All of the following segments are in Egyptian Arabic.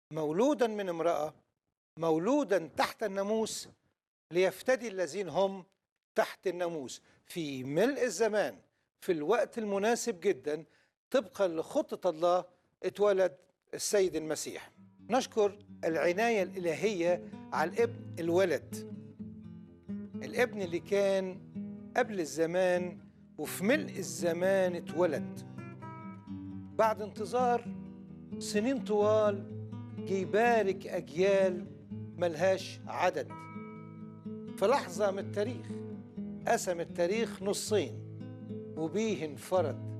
مولودا من امرأة مولودا تحت الناموس ليفتدي الذين هم تحت الناموس في ملء الزمان في الوقت المناسب جدا طبقا لخطة الله اتولد السيد المسيح نشكر العناية الإلهية على الابن الولد الابن اللي كان قبل الزمان وفي ملء الزمان اتولد بعد انتظار سنين طوال جه يبارك أجيال ملهاش عدد في لحظة من التاريخ قسم التاريخ نصين وبيه انفرد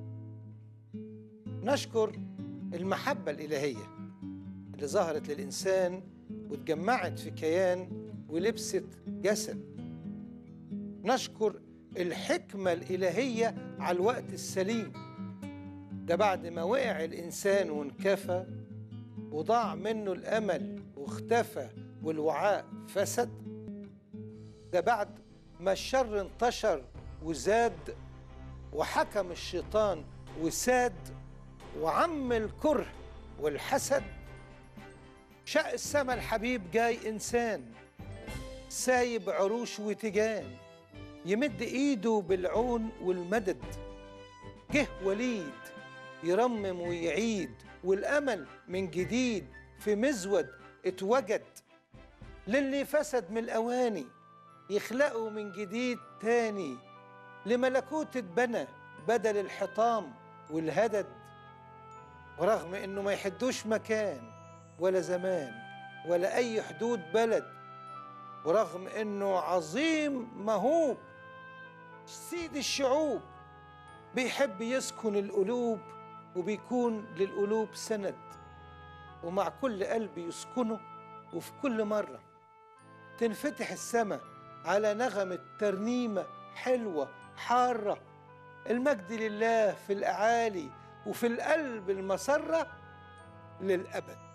نشكر المحبة الإلهية اللي ظهرت للإنسان واتجمعت في كيان ولبست جسد نشكر الحكمة الإلهية على الوقت السليم ده بعد ما وقع الإنسان وانكفى وضاع منه الأمل واختفى والوعاء فسد ده بعد ما الشر انتشر وزاد وحكم الشيطان وساد وعم الكره والحسد شق السما الحبيب جاي إنسان سايب عروش وتجان يمد إيده بالعون والمدد جه وليد يرمم ويعيد والأمل من جديد في مزود اتوجد للي فسد من الأواني يخلقوا من جديد تاني لملكوت اتبنى بدل الحطام والهدد ورغم انه ما يحدوش مكان ولا زمان ولا اي حدود بلد ورغم انه عظيم مهوب سيد الشعوب بيحب يسكن القلوب وبيكون للقلوب سند ومع كل قلب يسكنه وفي كل مرة تنفتح السماء على نغمة ترنيمة حلوة حارة المجد لله في الأعالي وفي القلب المسرة للأبد